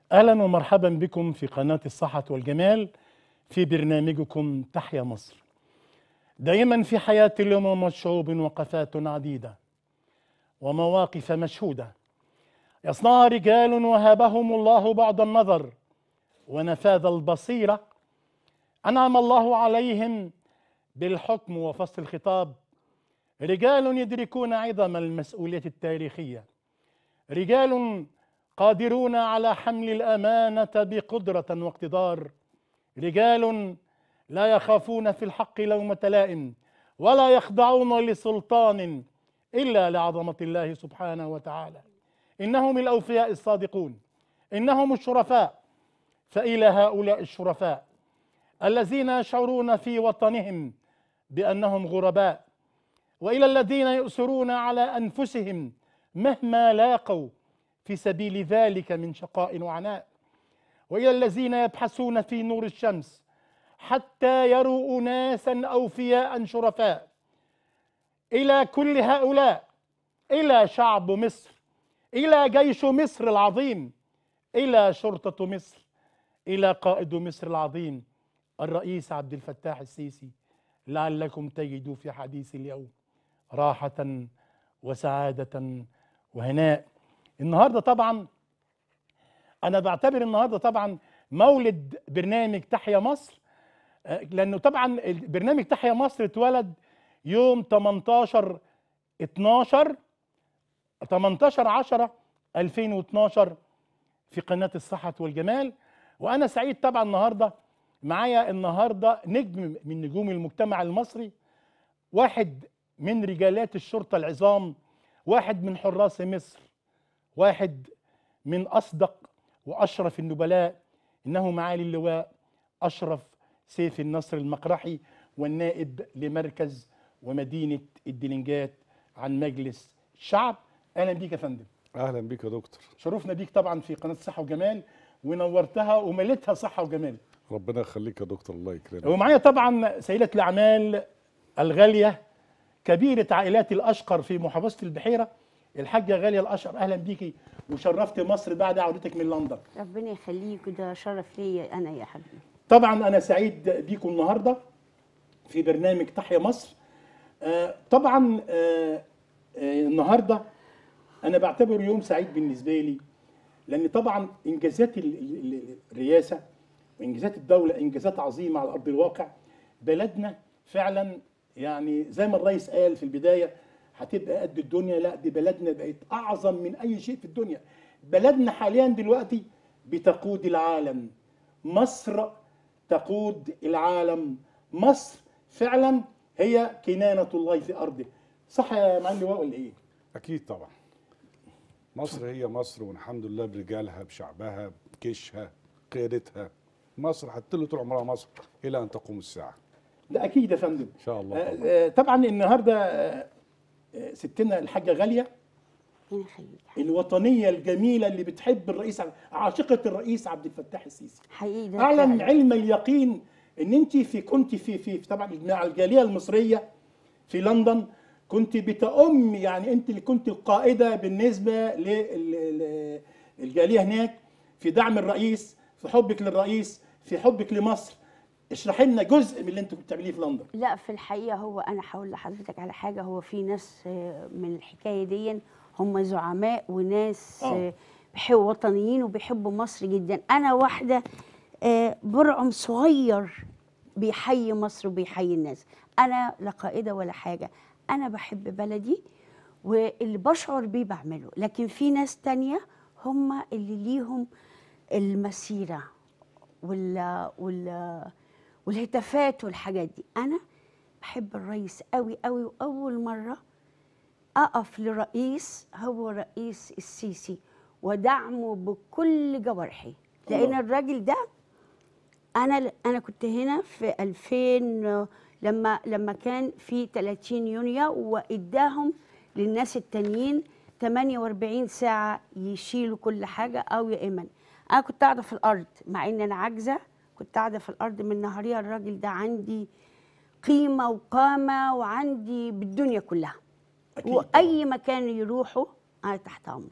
اهلا ومرحبا بكم في قناه الصحه والجمال في برنامجكم تحيا مصر. دائما في حياه الامم والشعوب وقفات عديده ومواقف مشهوده يصنعها رجال وهبهم الله بعد النظر ونفاذ البصيره انعم الله عليهم بالحكم وفصل الخطاب رجال يدركون عظم المسؤوليه التاريخيه رجال قادرون على حمل الامانه بقدره واقتدار رجال لا يخافون في الحق لومه لائم ولا يخضعون لسلطان الا لعظمه الله سبحانه وتعالى انهم الاوفياء الصادقون انهم الشرفاء فالى هؤلاء الشرفاء الذين يشعرون في وطنهم بانهم غرباء والى الذين يؤثرون على انفسهم مهما لاقوا في سبيل ذلك من شقاء وعناء والى الذين يبحثون في نور الشمس حتى يروا اناسا اوفياء شرفاء الى كل هؤلاء الى شعب مصر الى جيش مصر العظيم الى شرطه مصر الى قائد مصر العظيم الرئيس عبد الفتاح السيسي لعلكم تجدوا في حديث اليوم راحه وسعاده وهناء النهارده طبعا انا بعتبر النهارده طبعا مولد برنامج تحيا مصر لانه طبعا برنامج تحيا مصر اتولد يوم 18 12 18 10 2012 في قناه الصحه والجمال وانا سعيد طبعا النهارده معايا النهارده نجم من نجوم المجتمع المصري واحد من رجالات الشرطه العظام واحد من حراس مصر واحد من اصدق واشرف النبلاء انه معالي اللواء اشرف سيف النصر المقرحي والنائب لمركز ومدينه الدلنجات عن مجلس الشعب اهلا بيك يا فندم اهلا بيك يا دكتور شرفنا بيك طبعا في قناه صحه وجمال ونورتها ومليتها صحه وجمال ربنا يخليك يا دكتور الله يكرمك ومعايا طبعا سيده الاعمال الغاليه كبيره عائلات الاشقر في محافظه البحيره الحاجه غاليه الاشقر اهلا بيكي وشرفت مصر بعد عودتك من لندن ربنا يخليك وده شرف ليا انا يا حبيبي طبعا انا سعيد بيكم النهارده في برنامج تحيا مصر آه طبعا آه آه النهارده انا بعتبره يوم سعيد بالنسبه لي لان طبعا انجازات ال- ال- الرئاسه وانجازات الدوله انجازات عظيمه على ارض الواقع بلدنا فعلا يعني زي ما الرئيس قال في البدايه هتبقى قد الدنيا لا دي بلدنا بقت اعظم من اي شيء في الدنيا بلدنا حاليا دلوقتي بتقود العالم مصر تقود العالم مصر فعلا هي كنانه الله في ارضه صح يا معلم لواء ولا ايه اكيد طبعا مصر هي مصر والحمد لله برجالها بشعبها بجيشها قيادتها مصر هتطل طول عمرها مصر الى ان تقوم الساعه ده اكيد يا فندم ان شاء الله آه، طبعا. آه، طبعا النهارده آه، آه، ستنا الحاجه غاليه ربنا يخليك الوطنيه الجميله اللي بتحب الرئيس عبد- عاشقه الرئيس عبد الفتاح السيسي حقيقي ده اعلن فعلا. علم اليقين ان انت في كنت في في في طبعا مع الجاليه المصريه في لندن كنت بتأم يعني انت اللي كنت القائده بالنسبه للجاليه هناك في دعم الرئيس في حبك للرئيس في حبك لمصر اشرحي لنا جزء من اللي انت كنت بتعمليه في لندن لا في الحقيقه هو انا هقول لحضرتك على حاجه هو في ناس آه، من الحكايه دي هم زعماء وناس آه. آه، بيحبوا وطنيين وبيحبوا مصر جدا انا واحده آه، برعم صغير بيحيي مصر وبيحيي الناس انا لا قائده ولا حاجه انا بحب بلدي واللي بشعر بيه بعمله لكن في ناس تانية هم اللي ليهم المسيره وال وال والهتافات والحاجات دي انا بحب الرئيس قوي قوي واول مره اقف لرئيس هو رئيس السيسي ودعمه بكل جوارحي لان الله. الراجل ده انا انا كنت هنا في 2000 لما لما كان في 30 يونيو واداهم للناس التانيين 48 ساعه يشيلوا كل حاجه او يا ايمن انا كنت قاعده في الارض مع ان انا عاجزه كنت قاعده في الارض من نهاريه الراجل ده عندي قيمه وقامه وعندي بالدنيا كلها اكيد واي مكان يروحوا انا تحت امره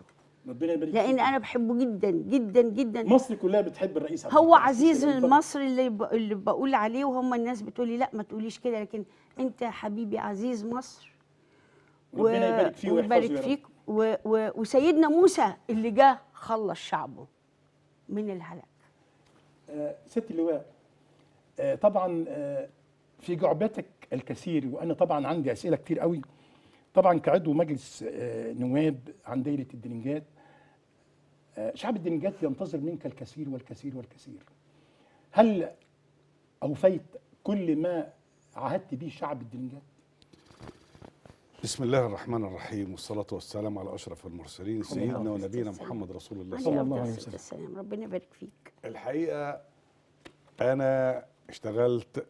ربنا يبارك لان فيك. انا بحبه جدا جدا جدا مصر كلها بتحب الرئيس عبد هو الفتاح السيسي عزيز رئيس البلد. مصر اللي, ب... اللي بقول عليه وهم الناس بتقولي لا ما تقوليش كده لكن انت يا حبيبي عزيز مصر ربنا يبارك فيه ويحفظه ويبارك يا رب. فيك و... و... وسيدنا موسى اللي جه خلص شعبه من الهلاك آه، ست اللواء آه، طبعا آه، في جعبتك الكثير وانا طبعا عندي اسئله كتير قوي طبعا كعضو مجلس آه، نواب عن دايره الدنجات آه، شعب الدنجات ينتظر منك الكثير والكثير والكثير هل اوفيت كل ما عهدت به شعب الدنجات بسم الله الرحمن الرحيم والصلاة والسلام على أشرف المرسلين سيدنا الله ونبينا والسلام. محمد رسول الله عليه صلى صلى الله الله عليه أفضل وسلم. الصلاة والسلام ربنا يبارك فيك الحقيقة أنا اشتغلت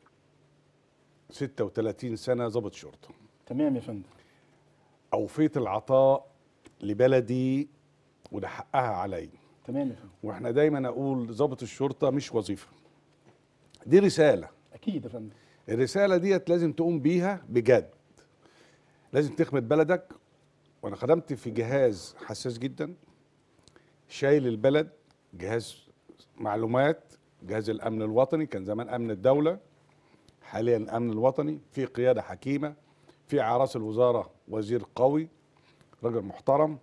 36 سنة ضابط شرطة تمام يا فندم أوفيت العطاء لبلدي وده حقها علي تمام يا فندم واحنا دايما أقول ضابط الشرطة مش وظيفة دي رسالة اكيد يا فندم الرسالة ديت لازم تقوم بيها بجد لازم تخدم بلدك وانا خدمت في جهاز حساس جدا شايل البلد جهاز معلومات جهاز الامن الوطني كان زمان امن الدولة حاليا الامن الوطني في قيادة حكيمة في عراس الوزارة وزير قوي راجل محترم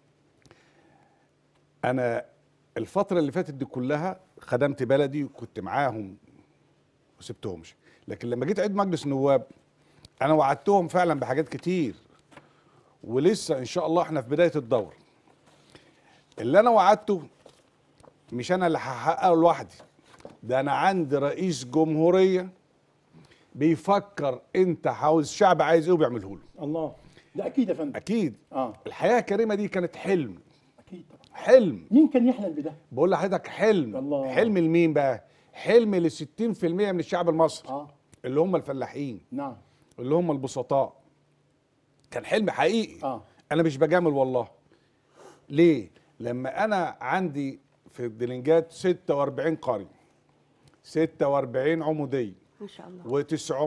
انا الفترة اللي فاتت دي كلها خدمت بلدي وكنت معاهم وسبتهمش لكن لما جيت عيد مجلس النواب انا وعدتهم فعلا بحاجات كتير ولسه ان شاء الله احنا في بدايه الدور اللي انا وعدته مش انا اللي هحققه لوحدي ده انا عندي رئيس جمهوريه بيفكر انت عاوز الشعب عايز ايه وبيعمله له الله ده اكيد يا فندم اكيد اه الحياه الكريمه دي كانت حلم اكيد طبعا حلم مين كان يحلم بده بقول لحضرتك حلم الله. حلم لمين بقى حلم ل 60% من الشعب المصري اه اللي هم الفلاحين نعم اللي هم البسطاء كان حلم حقيقي اه انا مش بجامل والله ليه لما انا عندي في الدلنجات 46 قريه 46 عموديه ما شاء الله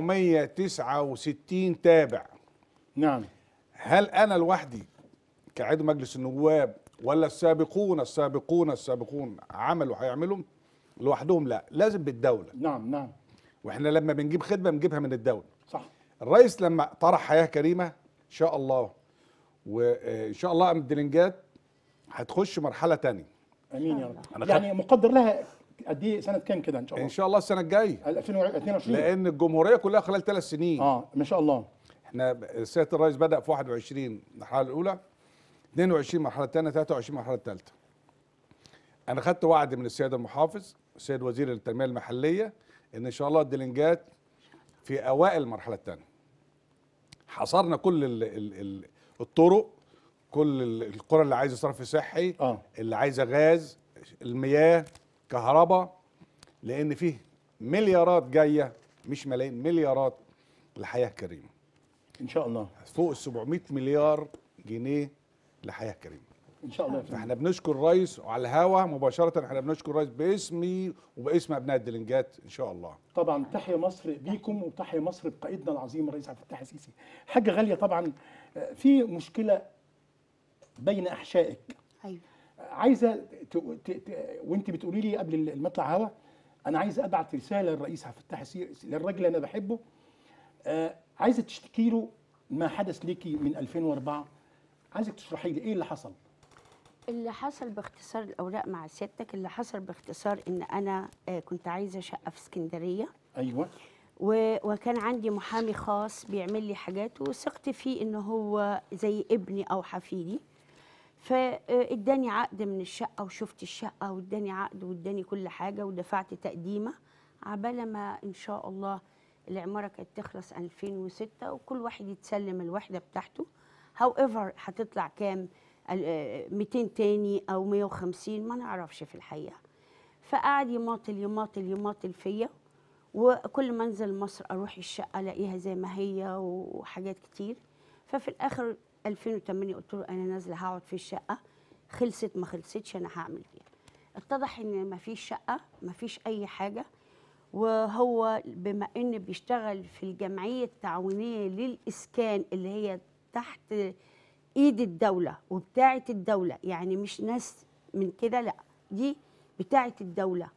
و969 تابع نعم هل انا لوحدي كعضو مجلس النواب ولا السابقون السابقون السابقون عملوا هيعملوا لوحدهم لا لازم بالدوله نعم نعم واحنا لما بنجيب خدمه بنجيبها من الدوله صح الرئيس لما طرح حياه كريمه ان شاء الله وان شاء الله ام الدلنجات هتخش مرحله تانية امين يا رب أنا يعني مقدر لها قد ايه سنه كام كده ان شاء ان الله شاء الله السنه الجايه 2022 لان الجمهوريه كلها خلال ثلاث سنين اه ما شاء الله احنا سياده الرئيس بدا في 21 المرحله الاولى 22 المرحله الثانيه 23 المرحله الثالثه انا خدت وعد من السيد المحافظ السيد وزير التنميه المحليه ان ان شاء الله الدلنجات في اوائل المرحله الثانيه حصرنا كل ال ال ال الطرق كل ال- القرى اللي عايزه صرف صحي اه اللي عايزه غاز المياه كهرباء لان فيه مليارات جايه مش ملايين مليارات لحياه كريمه ان شاء الله فوق ال 700 مليار جنيه لحياه كريمه ان شاء الله يا فندم فاحنا بنشكر الرئيس وعلى الهوا مباشره احنا بنشكر الرئيس باسمي وباسم ابناء الدلنجات ان شاء الله طبعا تحيا مصر بيكم وتحيا مصر بقائدنا العظيم الرئيس عبد الفتاح السيسي حاجه غاليه طبعا آه، في مشكله بين احشائك ايوه عايزه ت... ت... ت... وانت بتقولي لي قبل المطلع هوا انا عايز ابعت رساله للرئيس عبد الفتاح السيسي للراجل اللي انا بحبه آه عايزه تشتكي له ما حدث ليكي من 2004 عايزك تشرحي لي ايه اللي حصل اللي حصل باختصار الاوراق مع سيادتك اللي حصل باختصار ان انا آه، كنت عايزه شقه في اسكندريه ايوه و- وكان عندي محامي خاص بيعمل لي حاجات وثقت فيه ان هو زي ابني او حفيدي فاداني عقد من الشقه وشفت الشقه واداني عقد واداني كل حاجه ودفعت تقديمه عبال ما ان شاء الله العماره كانت تخلص 2006 وكل واحد يتسلم الوحده بتاعته هاو ايفر هتطلع كام ال- آه، 200 تاني او 150 ما نعرفش في الحقيقه فقعد يماطل يماطل يماطل فيا وكل ما انزل مصر اروح الشقه الاقيها زي ما هي وحاجات كتير ففي الاخر 2008 قلت له انا نازله هقعد في الشقه خلصت ما خلصتش انا هعمل فيها اتضح ان ما فيش شقه ما فيش اي حاجه وهو بما ان بيشتغل في الجمعيه التعاونيه للاسكان اللي هي تحت ايد الدوله وبتاعه الدوله يعني مش ناس من كده لا دي بتاعه الدوله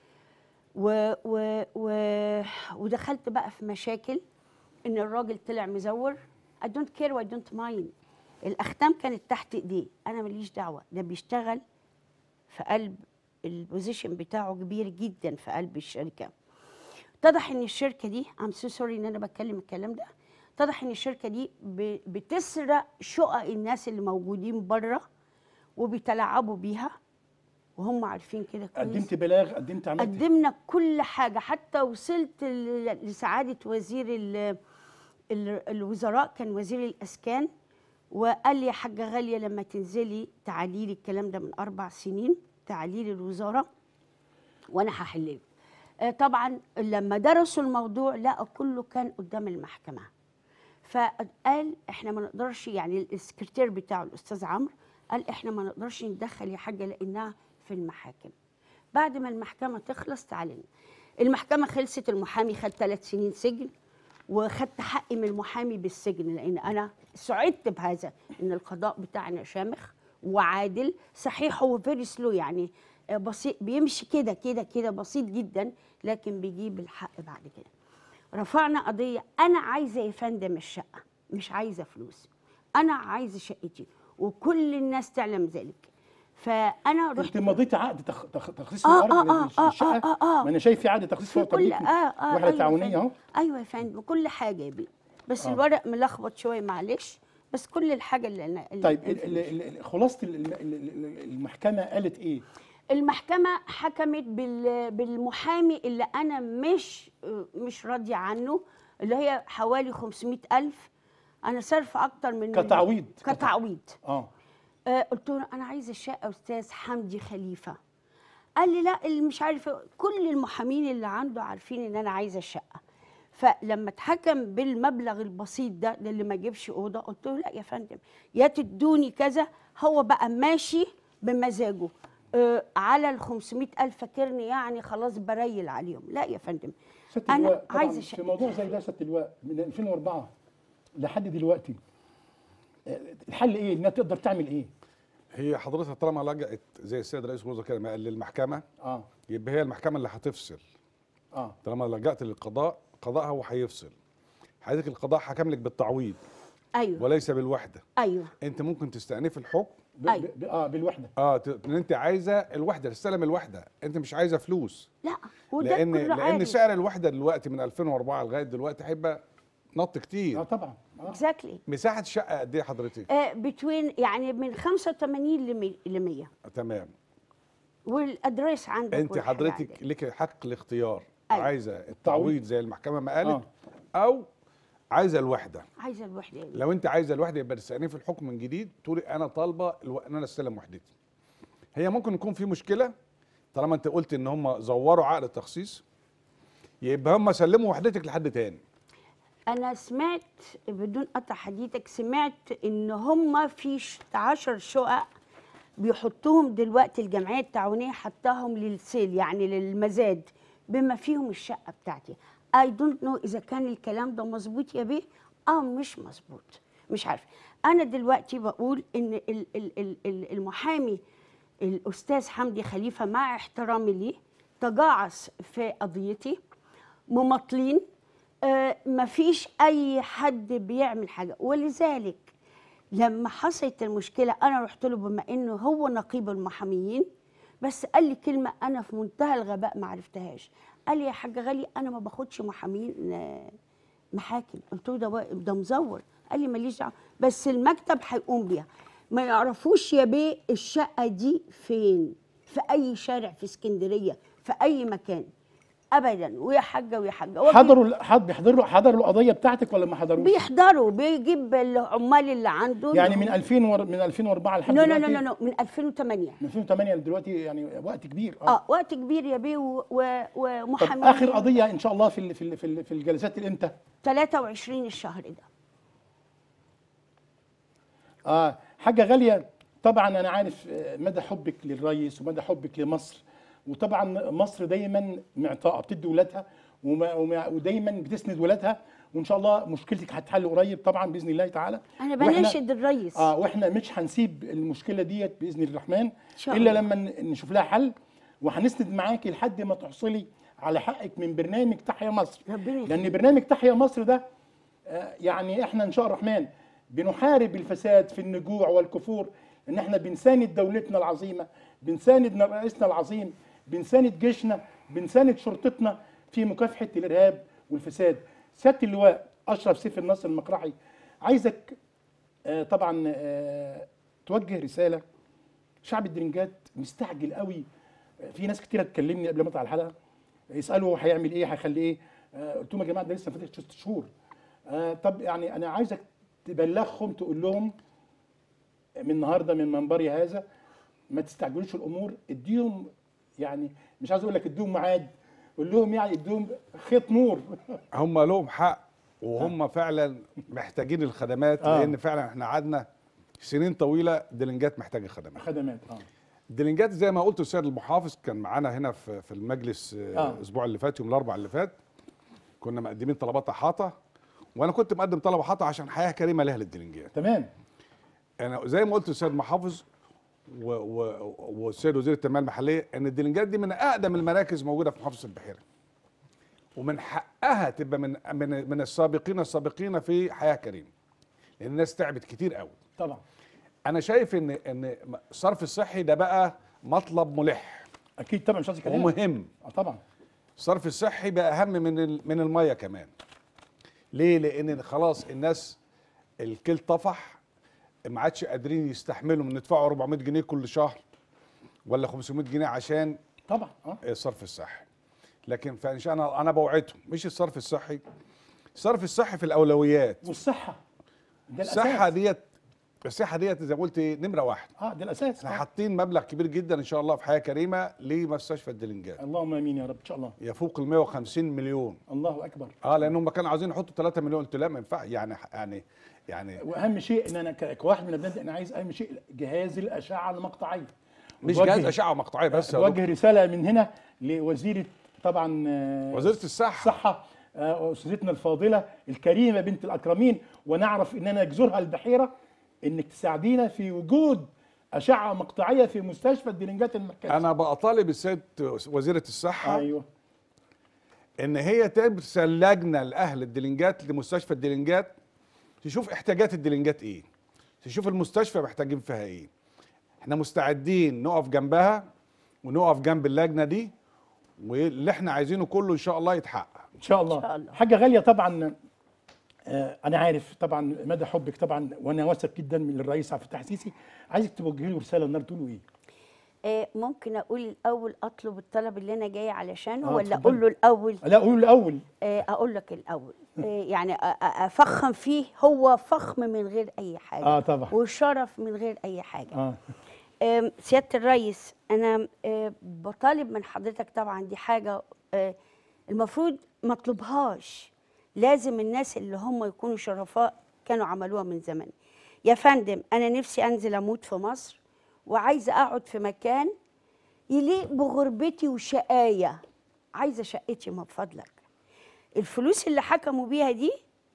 و و و ودخلت بقى في مشاكل ان الراجل طلع مزور I don't care I don't mind الاختام كانت تحت ايديه انا ماليش دعوه ده بيشتغل في قلب البوزيشن بتاعه كبير جدا في قلب الشركه اتضح ان الشركه دي ام سو سوري ان انا بتكلم الكلام ده اتضح ان الشركه دي ب- بتسرق شقق الناس اللي موجودين بره وبيتلاعبوا بيها وهم عارفين كده كويس قدمت بلاغ قدمت عملت قدمنا كل حاجه حتى وصلت ل- لسعاده وزير ال ال الوزراء كان وزير الاسكان وقال لي يا حاجه غاليه لما تنزلي تعالي لي الكلام ده من اربع سنين تعالي لي الوزاره وانا هحلله آه، طبعا لما درسوا الموضوع لقوا كله كان قدام المحكمه فقال احنا ما نقدرش يعني السكرتير بتاعه الاستاذ عمرو قال احنا ما نقدرش ندخل يا حاجه لانها في المحاكم بعد ما المحكمه تخلص تعالى لنا. المحكمه خلصت المحامي خد ثلاث سنين سجن وخدت حقي من المحامي بالسجن لان انا سعدت بهذا ان القضاء بتاعنا شامخ وعادل صحيح هو فيري سلو يعني آه، بسيط بيمشي كده كده كده بسيط جدا لكن بيجيب الحق بعد كده رفعنا قضيه انا عايزه يا فندم الشقه مش عايزه فلوس انا عايزه شقتي وكل الناس تعلم ذلك فانا رحت انت مضيت عقد تخ... تخ... تخصيص آه، الارض آه، آه، الشقه آه، آه، آه. ما انا شايف في عقد تخصيص في فوق كل تمليك اه اه وحده أيوة يا تعاونيه فندم. اهو ايوه يا فندم كل حاجه يا بيه بس آه. الورق ملخبط شويه معلش بس كل الحاجه اللي انا اللي طيب اللي- ال- ال- ال- خلاصه ال- ال- ال- ال- المحكمه قالت ايه؟ المحكمة حكمت بال- بالمحامي اللي أنا مش مش راضية عنه اللي هي حوالي 500 ألف أنا صرف أكتر من كتعويض. كتعويض اه آه قلت له أنا عايزة الشقة أستاذ حمدي خليفة قال لي لا اللي مش عارف إيه. كل المحامين اللي عنده عارفين إن أنا عايزة الشقة فلما اتحكم بالمبلغ البسيط ده ده اللي ما جيبش اوضه قلت له لا يا فندم يا تدوني كذا هو بقى ماشي بمزاجه آه على ال 500 الف فاكرني يعني خلاص بريل عليهم لا يا فندم ست انا اللواء طبعاً عايزه في شقه موضوع زي ده ست اللواء من 2004 لحد دلوقتي آه، الحل ايه؟ انها تقدر تعمل ايه؟ هي حضرتك طالما لجأت زي السيد رئيس الوزراء كده ما قال للمحكمه اه يبقى هي المحكمه اللي هتفصل اه طالما لجأت للقضاء قضاء هو هيفصل حضرتك القضاء حكم لك بالتعويض ايوه وليس بالوحده ايوه انت ممكن تستأنف الحكم ب... أيوة. ب... اه بالوحده اه ت- ان انت عايزه الوحده تستلم الوحده انت مش عايزه فلوس لا وده لان كله لان عارف سعر الوحده دلوقتي من 2004 لغايه دلوقتي هيبقى نط اه كتير طبعا اه اكزاكتلي مساحه الشقه قد ايه حضرتك آه بتوين يعني من 85 ل 100 تمام والادريس عندك انت كل حاجة حضرتك عندك. لك حق الاختيار أيوة. عايزه التعويض زي المحكمه ما قالت او عايزه الوحده عايزه الوحده يعني. لو انت عايزه الوحده يبقى تستأنفي الحكم من جديد تقولي انا طالبه الو... ان انا استلم وحدتي هي ممكن يكون في مشكله طالما انت قلت ان هم زوروا عقد التخصيص يبقى هم سلموا وحدتك لحد تاني انا سمعت بدون قطع حديثك سمعت ان هم في ش- عشر شقق بيحطوهم دلوقتي الجمعيه التعاونيه حطاهم للسيل يعني للمزاد بما فيهم الشقه بتاعتي اي دونت نو اذا كان الكلام ده مظبوط يا بيه اه مش مظبوط مش عارف انا دلوقتي بقول ان ال- ال- ال- ال- المحامي الاستاذ حمدي خليفه مع احترامي ليه تجعص في قضيتي مماطلين آه، مفيش اي حد بيعمل حاجه ولذلك لما حصلت المشكله انا رحت له بما انه هو نقيب المحاميين بس قال لي كلمه انا في منتهى الغباء ما عرفتهاش قال لي يا حاجه غالي انا ما باخدش محامين آه، محاكم قلت له ده وا- ده مزور قال لي ماليش دعوه بس المكتب هيقوم بيها ما يعرفوش يا بيه الشقه دي فين في اي شارع في اسكندريه في اي مكان ابدا ويا حاجه ويا حاجه هو بي- حضروا ال- حد بيحضروا حضروا القضيه بتاعتك ولا ما حضروش؟ بيحضروا بيجيب العمال اللي عنده يعني من 2000 ور... من 2004 لحد نو نو دلوقتي نو نو من 2008 من 2008 لدلوقتي يعني وقت كبير اه وقت كبير يا بيه و- و- طب ومحامين اخر قضيه ان شاء الله في ال- في ال- في ال- في الجلسات الامتى؟ 23 الشهر ده اه حاجه غاليه طبعا انا عارف آه، مدى حبك للرئيس ومدى حبك لمصر وطبعا مصر دايما معطاءه بتدي ولادها وما وما ودايما بتسند ولادها وان شاء الله مشكلتك هتحل قريب طبعا باذن الله تعالى انا وإحنا- بناشد الرئيس اه واحنا مش هنسيب المشكله ديت باذن الرحمن شاء الا الله. لما ن- نشوف لها حل وهنسند معاكي لحد ما تحصلي على حقك من برنامج تحيا مصر ربنا لان يخليك. برنامج تحيا مصر ده آه، يعني احنا ان شاء الرحمن بنحارب الفساد في النجوع والكفور ان احنا بنساند دولتنا العظيمه بنساند رئيسنا العظيم بنساند جيشنا بنساند شرطتنا في مكافحه الارهاب والفساد سياده اللواء اشرف سيف النصر المقرعي عايزك آه، طبعا آه، توجه رساله شعب الدرنجات مستعجل قوي آه، في ناس كتيره تكلمني قبل ما اطلع الحلقه يسالوا هيعمل ايه هيخلي ايه آه، قلت لهم يا جماعه ده لسه ما فاتش ست شهور آه، طب يعني انا عايزك تبلغهم تقول لهم من النهارده من منبري هذا ما تستعجلوش الامور اديهم يعني مش عايز اقول لك اديهم ميعاد قول لهم يعني اديهم خيط نور هم لهم حق وهم فعلا محتاجين الخدمات آه. لان فعلا احنا قعدنا سنين طويله دلنجات محتاجه خدمات خدمات اه دلنجات زي ما قلت السيد المحافظ كان معانا هنا في في المجلس آه، آه. الاسبوع اللي فات يوم الاربعاء اللي فات كنا مقدمين طلبات احاطه وانا كنت مقدم طلب احاطه عشان حياه كريمه لاهل الدلنجات تمام انا زي ما قلت السيد المحافظ و- و- والسيد وزير التنميه المحليه ان الدلنجات دي من اقدم المراكز موجوده في محافظه البحيره ومن حقها تبقى من من من السابقين السابقين في حياه كريمه لان الناس تعبت كتير قوي طبعا انا شايف ان ان الصرف الصحي ده بقى مطلب ملح اكيد طبعا مش قصدي كلام ومهم اه طبعا الصرف الصحي بقى اهم من ال- من الميه كمان ليه لان خلاص الناس الكل طفح ما عادش قادرين يستحملوا من ندفعوا 400 جنيه كل شهر ولا 500 جنيه عشان طبعا اه الصرف الصحي لكن فان شاء الله انا بوعدهم مش الصرف الصحي الصرف الصحي في الاولويات والصحه ده الصحه الاساس ديت الصحه ديت زي ما قلت نمره واحد اه ده الاساس احنا آه. حاطين مبلغ كبير جدا ان شاء الله في حياه كريمه لمستشفى الدلنجات اللهم امين يا رب ان شاء الله يفوق ال 150 مليون الله اكبر اه لان هم كانوا عاوزين يحطوا 3 مليون قلت لا ما ينفع يعني يعني يعني واهم شيء ان انا ك- كواحد من الابناء انا عايز اهم شيء جهاز الاشعه المقطعيه مش بوجه- جهاز اشعه مقطعيه بس يا دكتور. بوجه رساله من هنا لوزيره طبعا آه، وزيره الصحه الصحه آه، استاذتنا الفاضله الكريمه بنت الاكرمين ونعرف اننا جذورها البحيره انك تساعدينا في وجود اشعه مقطعيه في مستشفى الدلنجات المركزي انا بطالب السيد وزيره الصحه ايوه ان هي ترسل لجنه لاهل الدلنجات لمستشفى الدلنجات تشوف احتياجات الدلنجات ايه تشوف المستشفى محتاجين فيها ايه احنا مستعدين نقف جنبها ونقف جنب اللجنه دي واللي احنا عايزينه كله ان شاء الله يتحقق ان شاء الله, إن شاء الله. حاجه غاليه طبعا آه، انا عارف طبعا مدى حبك طبعا وانا واثق جدا من الرئيس عبد الفتاح السيسي عايزك توجهي له رساله النهارده تقول له ايه آه، ممكن اقول الاول اطلب الطلب اللي انا جايه علشانه آه، ولا اتفضلي. اقول له الاول لا قولوا له الاول آه، اقول لك الاول آه، يعني أ- أ- افخم فيه هو فخم من غير اي حاجه اه طبعا وشرف من غير اي حاجه اه آم، سياده الرئيس انا آه، بطالب من حضرتك طبعا دي حاجه آه، المفروض ما اطلبهاش لازم الناس اللي هم يكونوا شرفاء كانوا عملوها من زمان يا فندم انا نفسي انزل اموت في مصر وعايزه اقعد في مكان يليق بغربتي وشقايه عايزه شقتي من فضلك الفلوس اللي حكموا بيها دي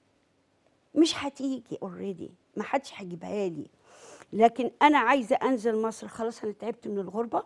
مش هتيجي اوريدي ما حدش هيجيبها لي لكن انا عايزه انزل مصر خلاص انا تعبت من الغربه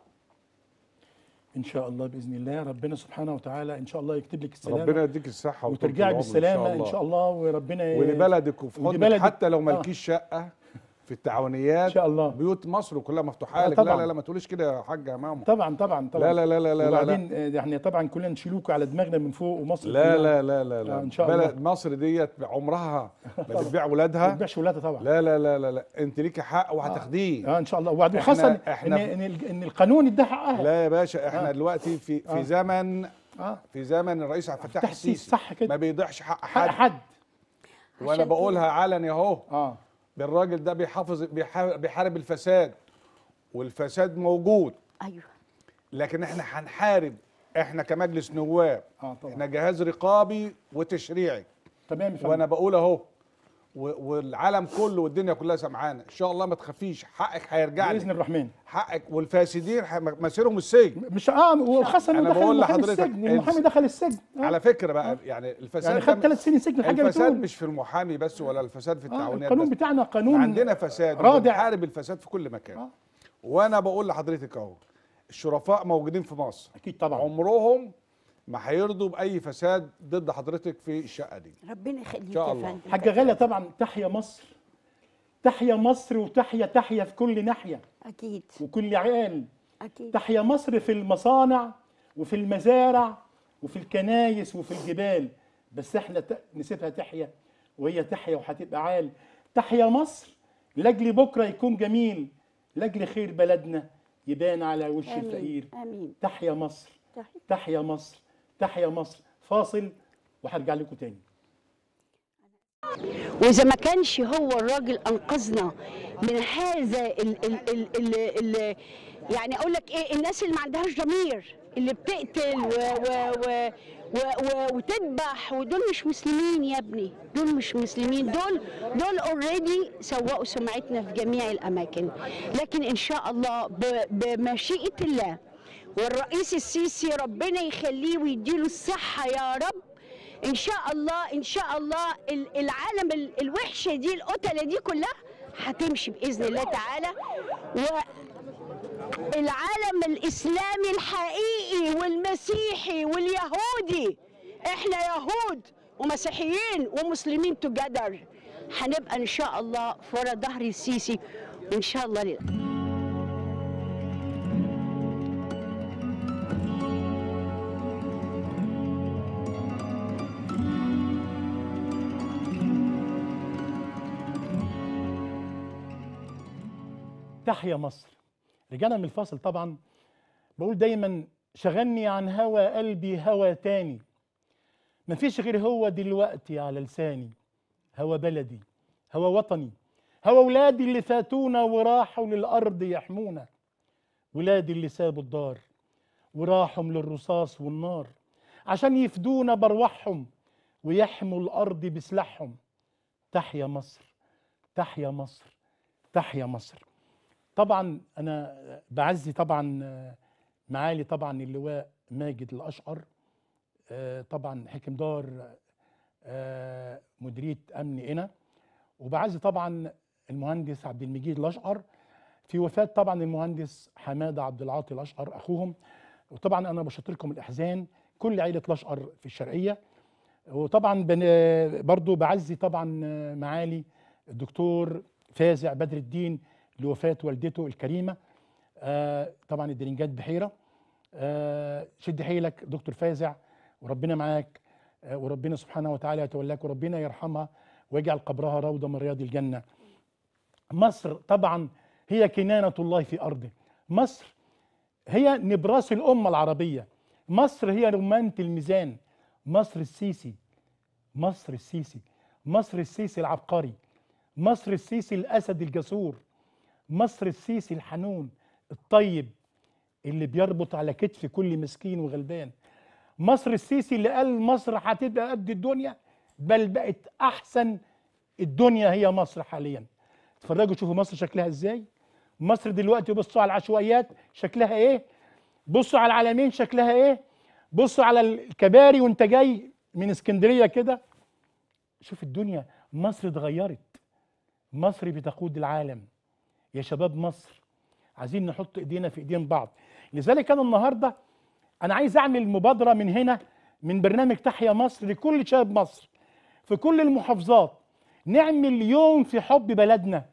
ان شاء الله باذن الله ربنا سبحانه وتعالى ان شاء الله يكتب لك السلامه ربنا يديك الصحه وطول وترجعي العمر بالسلامه ان شاء الله وربنا ي- ولبلدك وفي ودي حضنك بلدك. حتى لو آه. مالكيش شقه في التعاونيات إن شاء الله. بيوت مصر كلها مفتوحه آه، لك لا طبعاً. لا لا ما تقوليش كده يا حاجه ماما طبعا طبعا طبعا لا لا لا لا لا لا. وبعدين آه، احنا طبعا كلنا نشيلوك على دماغنا من فوق ومصر لا كلها لا لا لا لا آه، إن شاء الله. بلد مصر ديت عمرها ما بتبيع ما ولادها تبيعش ولادها طبعا لا لا لا لا لا انت ليكي حق وهتاخديه اه ان شاء الله وبعدين إحنا- خاصه ان إحنا- ان ان, ال- إن القانون ادى حقها لا يا باشا احنا آه. دلوقتي في في آه. زمن اه في زمن الرئيس عبد الفتاح الفتاح السيسي، السيسي صح كده. ما بيضيعش حق حق حد حد وانا عشان كده. بقولها علني اهو اه بالراجل ده بيحافظ بيحا- بيحارب الفساد والفساد موجود ايوه لكن احنا هنحارب احنا كمجلس نواب اه طبعا احنا جهاز رقابي وتشريعي تمام يا فندم. وانا بقول اهو و- والعالم كله والدنيا كلها سمعانه ان شاء الله ما تخافيش حقك هيرجع باذن لك الرحمن حقك والفاسدين ح- مصيرهم السجن مش اه وخاصه أنا انه دخل بقول المحامي لحضرتك السجن المحامي الس- دخل السجن آه. على فكره بقى يعني الفساد يعني ده خد ثلاث سنين سجن الحاجه الفساد بتقول مش في المحامي بس ولا الفساد في آه التعاونيات القانون بس. بتاعنا قانون عندنا فساد رادع. وبنحارب الفساد في كل مكان آه. وانا بقول لحضرتك اهو الشرفاء موجودين في مصر اكيد طبعا عمرهم ما هيرضوا باي فساد ضد حضرتك في الشقه دي ربنا يخليك شاء يا الله. فندم حاجه غاليه طبعا تحيا مصر تحيا مصر وتحيا تحيا في كل ناحيه اكيد وكل عيال اكيد تحيا مصر في المصانع وفي المزارع وفي الكنايس وفي الجبال بس احنا ت- نسيبها تحيا وهي تحيا وهتبقى عال تحيا مصر لاجل بكره يكون جميل لاجل خير بلدنا يبان على وش الفقير امين امين تحيا مصر تحية. تحيا مصر تحيا مصر فاصل وهرجع لكم تاني واذا ما كانش هو الراجل انقذنا من هذا ال ال ال ال ال يعني اقول لك ايه الناس اللي ما عندهاش ضمير اللي بتقتل و و و و و وتذبح ودول مش مسلمين يا ابني دول مش مسلمين دول دول اوريدي سوقوا سمعتنا في جميع الاماكن لكن ان شاء الله ب- بمشيئه الله والرئيس السيسي ربنا يخليه ويديله الصحه يا رب ان شاء الله ان شاء الله ال- العالم ال- الوحشه دي القتله دي كلها هتمشي باذن الله تعالى والعالم الاسلامي الحقيقي والمسيحي واليهودي احنا يهود ومسيحيين ومسلمين تجدر هنبقى ان شاء الله في ورا ظهر السيسي وان شاء الله لله تحيا مصر رجعنا من الفاصل طبعا بقول دايما شغلني عن هوى قلبي هوى تاني مفيش غير هو دلوقتي على لساني هوى بلدي هوى وطني هوى ولادي اللي فاتونا وراحوا للأرض يحمونا ولادي اللي سابوا الدار وراحوا للرصاص والنار عشان يفدونا بأرواحهم ويحموا الأرض بسلاحهم تحيا مصر تحيا مصر تحيا مصر طبعا انا بعزي طبعا معالي طبعا اللواء ماجد الاشقر آه، طبعا حكم دار آه، مديريه امن قنا وبعزي طبعا المهندس عبد المجيد الاشقر في وفاه طبعا المهندس حماده عبد العاطي الاشقر اخوهم وطبعا انا بشط لكم الاحزان كل عائله الاشقر في الشرقيه وطبعا بن- برضو بعزي طبعا معالي الدكتور فازع بدر الدين لوفاه والدته الكريمه آه، طبعا الدرنجات بحيره آه، شد حيلك دكتور فازع وربنا معاك آه، وربنا سبحانه وتعالى يتولاك وربنا يرحمها ويجعل قبرها روضه من رياض الجنه مصر طبعا هي كنانه الله في ارضه مصر هي نبراس الامه العربيه مصر هي رمانه الميزان مصر السيسي مصر السيسي مصر السيسي العبقري مصر السيسي الاسد الجسور مصر السيسي الحنون الطيب اللي بيربط على كتف كل مسكين وغلبان مصر السيسي اللي قال مصر هتبقى قد الدنيا بل بقت احسن الدنيا هي مصر حاليا اتفرجوا شوفوا مصر شكلها ازاي مصر دلوقتي بصوا على العشوائيات شكلها ايه بصوا على العلمين شكلها ايه بصوا على الكباري وانت جاي من اسكندريه كده شوف الدنيا مصر اتغيرت مصر بتقود العالم يا شباب مصر عايزين نحط ايدينا في ايدين بعض لذلك انا النهارده انا عايز اعمل مبادره من هنا من برنامج تحيا مصر لكل شباب مصر في كل المحافظات نعمل يوم في حب بلدنا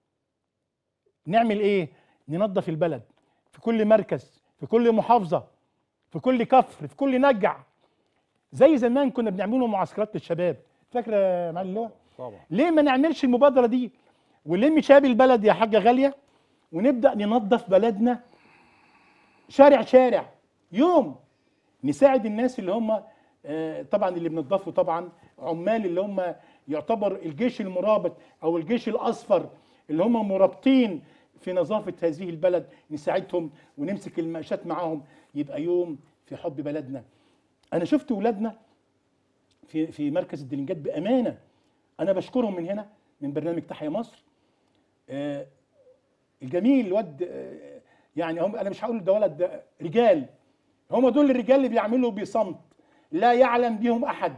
نعمل ايه ننظف البلد في كل مركز في كل محافظه في كل كفر في كل نجع زي زمان كنا بنعمله معسكرات للشباب فاكره يا معالي اللواء طبعا ليه ما نعملش المبادره دي ونلم شباب البلد يا حاجه غاليه ونبدا ننظف بلدنا شارع شارع يوم نساعد الناس اللي هم آه، طبعا اللي بنضفوا طبعا عمال اللي هم يعتبر الجيش المرابط او الجيش الاصفر اللي هم مرابطين في نظافه هذه البلد نساعدهم ونمسك المقشات معاهم يبقى يوم في حب بلدنا انا شفت ولادنا في في مركز الدلنجات بامانه انا بشكرهم من هنا من برنامج تحيا مصر آه، الجميل الواد آه، يعني هم انا مش هقول ده ولد ده رجال هم دول الرجال اللي بيعملوا بصمت لا يعلم بهم احد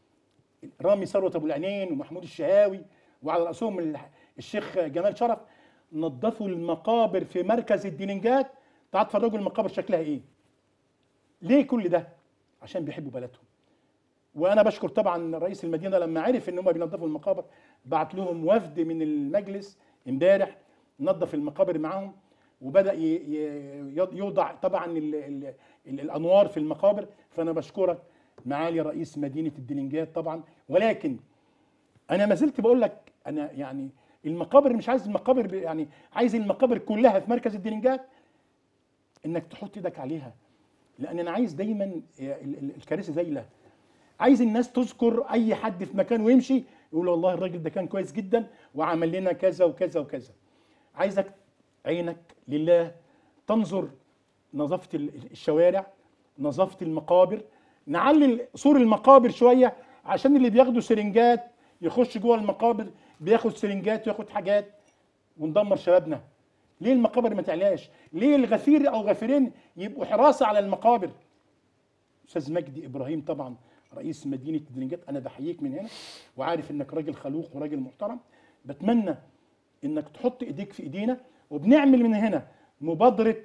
رامي ثروت ابو العينين ومحمود الشهاوي وعلى راسهم ال- الشيخ جمال شرف نظفوا المقابر في مركز الدينجات تعال تفرجوا المقابر شكلها ايه ليه كل ده عشان بيحبوا بلدهم وانا بشكر طبعا رئيس المدينه لما عرف ان هم بينظفوا المقابر بعت لهم وفد من المجلس امبارح نظف المقابر معاهم وبدا ي- ي- يوضع طبعا ال ال ال الانوار في المقابر فانا بشكرك معالي رئيس مدينه الدلنجات طبعا ولكن انا ما زلت بقول لك انا يعني المقابر مش عايز المقابر ب- يعني عايز المقابر كلها في مركز الدلنجات انك تحط ايدك عليها لان انا عايز دايما ال- ال- الكراسي زايله عايز الناس تذكر اي حد في مكان ويمشي يقول والله الراجل ده كان كويس جدا وعمل لنا كذا وكذا وكذا عايزك عينك لله تنظر نظافه ال- الشوارع نظافه المقابر نعلي سور المقابر شويه عشان اللي بياخدوا سرنجات يخش جوه المقابر بياخد سرنجات وياخد حاجات وندمر شبابنا ليه المقابر ما تعلاش ليه الغفير او غفيرين يبقوا حراسه على المقابر استاذ مجدي ابراهيم طبعا رئيس مدينه دلنجات انا بحييك من هنا وعارف انك راجل خلوق وراجل محترم بتمنى انك تحط ايديك في ايدينا وبنعمل من هنا مبادره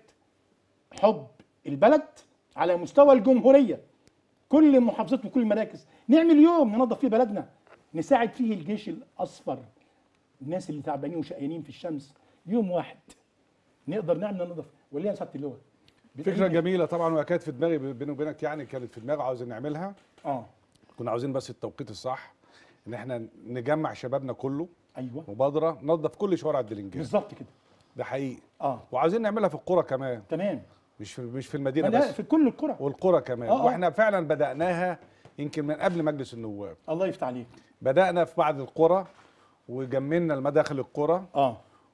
حب البلد على مستوى الجمهوريه كل المحافظات وكل المراكز نعمل يوم ننظف فيه بلدنا نساعد فيه الجيش الاصفر الناس اللي تعبانين وشقيانين في الشمس يوم واحد نقدر نعمل ننظف ولا يا سعاده اللواء فكره جميله طبعا وهي كانت في دماغي بيني وبينك يعني كانت في دماغي عاوزين نعملها اه كنا عاوزين بس التوقيت الصح ان احنا نجمع شبابنا كله ايوه مبادره ننظف كل شوارع الدلنجان بالظبط كده ده حقيقي اه وعاوزين نعملها في القرى كمان تمام مش في مش في المدينه لا بس في كل القرى والقرى كمان آه، آه. واحنا فعلا بداناها يمكن من قبل مجلس النواب الله يفتح عليك بدانا في بعض القرى وجملنا المداخل القرى اه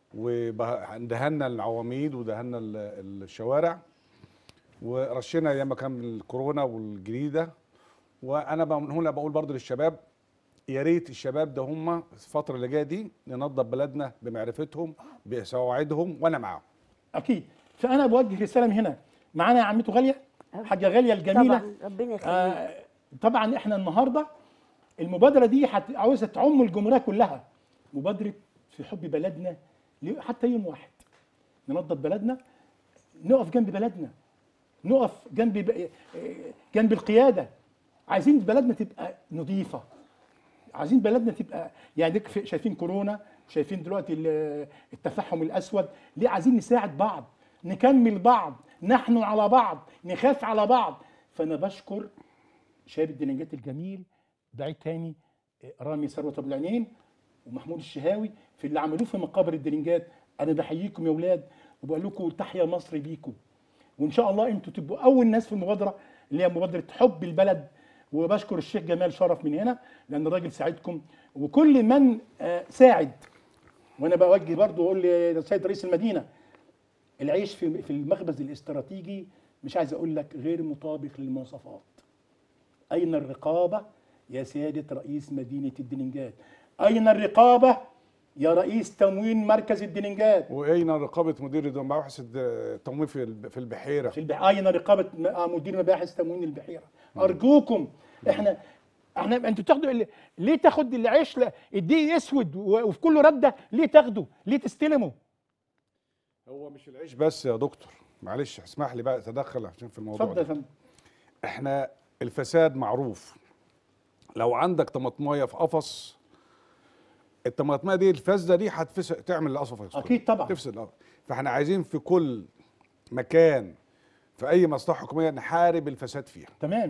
ودهنا العواميد ودهنا ال- الشوارع ورشينا ايام ما كان الكورونا والجديده وانا بقى من هنا بقول برضو للشباب يا ريت الشباب ده هم الفتره اللي جايه دي ننظف بلدنا بمعرفتهم بسواعدهم وانا معاهم اكيد فانا بوجه رساله من هنا معانا يا عمته غاليه حاجه غاليه الجميله طبعا ربنا يخليك آه طبعا احنا النهارده المبادره دي هت- عاوزه تعم الجمهوريه كلها مبادره في حب بلدنا ل- حتى يوم واحد ننظف بلدنا نقف جنب بلدنا نقف جنب ب- آه، جنب القياده عايزين بلدنا تبقى نظيفه عايزين بلدنا تبقى يعني ديك في- شايفين كورونا شايفين دلوقتي ال- التفحم الاسود ليه عايزين نساعد بعض نكمل بعض نحن على بعض نخاف على بعض فانا بشكر شباب الدنجات الجميل بعيد تاني آه، رامي ثروت ابو العينين ومحمود الشهاوي في اللي عملوه في مقابر الدرنجات انا بحييكم يا اولاد وبقول لكم تحيا مصر بيكم وان شاء الله انتوا تبقوا اول ناس في المبادره اللي هي مبادره حب البلد وبشكر الشيخ جمال شرف من هنا لان الراجل ساعدكم وكل من آه، ساعد وانا بوجه برضو اقول للسيد رئيس المدينه العيش في في المخبز الاستراتيجي مش عايز اقول لك غير مطابق للمواصفات اين الرقابه يا سياده رئيس مدينه الدننجات اين الرقابه يا رئيس تموين مركز الدننجات واين رقابه مدير مباحث التموين في الب- في البحيره في البح... اين رقابه م- آه، مدير مباحث تموين البحيره ارجوكم احنا احنا انتوا بتاخدوا ال- ليه تاخد العيش لا- الدقيق اسود و- وفي كله رده ليه تاخده ليه تستلمه هو مش العيش بس يا دكتور معلش اسمح لي بقى اتدخل عشان في الموضوع اتفضل يا ده فندم احنا الفساد معروف لو عندك طماطمايه في قفص الطماطمايه دي الفاسده دي هتفسد تعمل القصفه يا أستاذ. أكيد طبعاً. تفسد القفص فاحنا عايزين في كل مكان في اي مصلحه حكوميه نحارب الفساد فيها تمام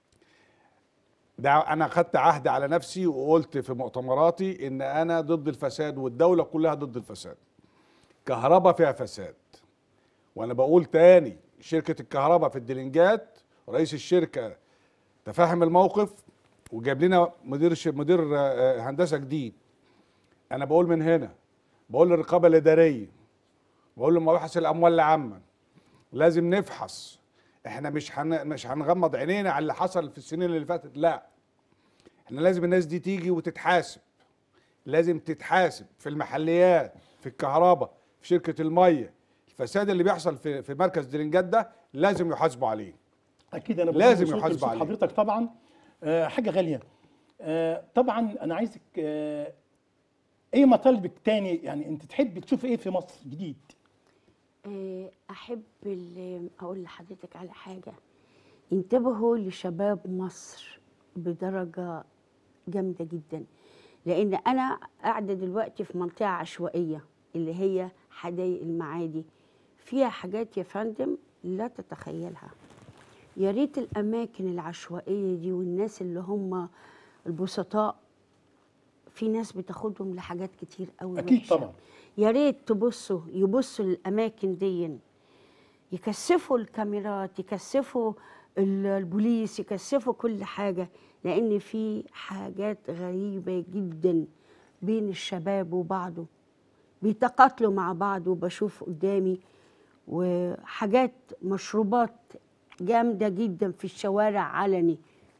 ده انا خدت عهد على نفسي وقلت في مؤتمراتي ان انا ضد الفساد والدوله كلها ضد الفساد كهرباء فيها فساد وانا بقول تاني شركه الكهرباء في الدلنجات رئيس الشركه تفهم الموقف وجاب لنا مدير ش... مدير آه، هندسه جديد انا بقول من هنا بقول للرقابه الاداريه بقول لمباحث الاموال العامه لازم نفحص احنا مش هن... مش هنغمض عينينا على اللي حصل في السنين اللي فاتت لا احنا لازم الناس دي تيجي وتتحاسب لازم تتحاسب في المحليات في الكهرباء في شركه الميه الفساد اللي بيحصل في في مركز درنجات ده لازم يحاسبوا عليه اكيد انا لازم بقول يحاسبوا بصوت عليه. حضرتك طبعا آه، حاجه غاليه آه، طبعا انا عايزك آه، ايه مطالبك تاني يعني انت تحب تشوف ايه في مصر جديد آه، احب ال- اقول لحضرتك على حاجه انتبهوا لشباب مصر بدرجه جامده جدا لان انا قاعده دلوقتي في منطقه عشوائيه اللي هي حدائق المعادي فيها حاجات يا فندم لا تتخيلها يا ريت الاماكن العشوائيه دي والناس اللي هم البسطاء في ناس بتاخدهم لحاجات كتير قوي اكيد وحشة. طبعا يا ريت تبصوا يبصوا للاماكن دي يكثفوا الكاميرات يكثفوا ال- البوليس يكثفوا كل حاجه لان في حاجات غريبه جدا بين الشباب وبعضه بيتقاتلوا مع بعض وبشوف قدامي وحاجات مشروبات جامده جدا في الشوارع علني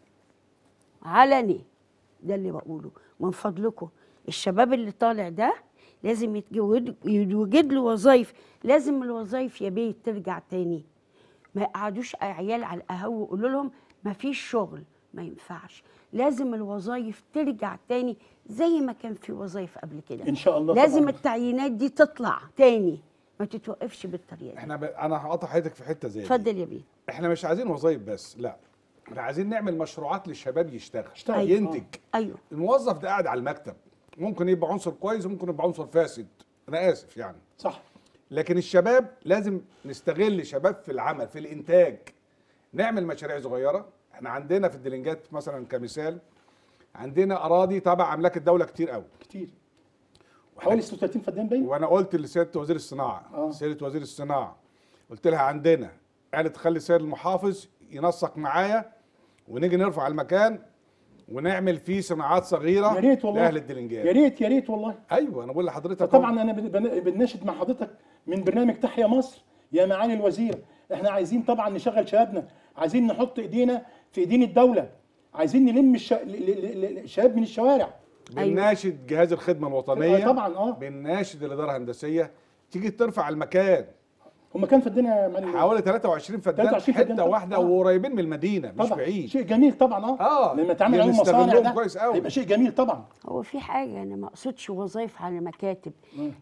علني ده اللي بقوله من فضلكم الشباب اللي طالع ده لازم يتجود يوجد له وظايف لازم الوظايف يا بيه ترجع تاني ما يقعدوش عيال على القهوه ويقولوا لهم ما فيش شغل ما ينفعش لازم الوظايف ترجع تاني زي ما كان في وظايف قبل كده ان شاء الله لازم طبعاً. التعيينات دي تطلع تاني ما تتوقفش بالطريقه دي احنا ب... انا هقطع حضرتك في حته زي دي اتفضل يا بيه احنا مش عايزين وظايف بس لا احنا عايزين نعمل مشروعات للشباب يشتغل يشتغل. أيوة. ينتج ايوه الموظف ده قاعد على المكتب ممكن يبقى عنصر كويس وممكن يبقى عنصر فاسد انا اسف يعني صح لكن الشباب لازم نستغل شباب في العمل في الانتاج نعمل مشاريع صغيره احنا عندنا في الدلنجات مثلا كمثال عندنا اراضي تبع املاك الدوله كتير قوي كتير حوالي 36 فدان باين وانا قلت لسياده وزير الصناعه آه. سياده وزير الصناعه قلت لها عندنا قالت خلي سيد المحافظ ينسق معايا ونيجي نرفع المكان ونعمل فيه صناعات صغيره يا ريت والله لاهل يا الدلنجات ريت يا ريت والله ايوه انا بقول لحضرتك فطبعا انا بن- بن- بنناشد مع حضرتك من برنامج تحيا مصر يا معالي الوزير احنا عايزين طبعا نشغل شبابنا عايزين نحط ايدينا في ايدين الدوله عايزين نلم الش... ل- ل- ل- الشباب من الشوارع بنناشد جهاز الخدمه الوطنيه آه، طبعا اه بنناشد الاداره الهندسيه تيجي ترفع المكان هم كام فدان يا معالي الوزير؟ حوالي 23 فدان 23 فدان حته طبعاً. واحده آه. وقريبين من المدينه مش طبعا بعيد شيء جميل طبعا اه آه، لما تعمل يعني عليهم مصانع نستغلهم ده كويس أوي. هيبقى شيء جميل طبعا هو في حاجة أنا ما أقصدش وظايف على مكاتب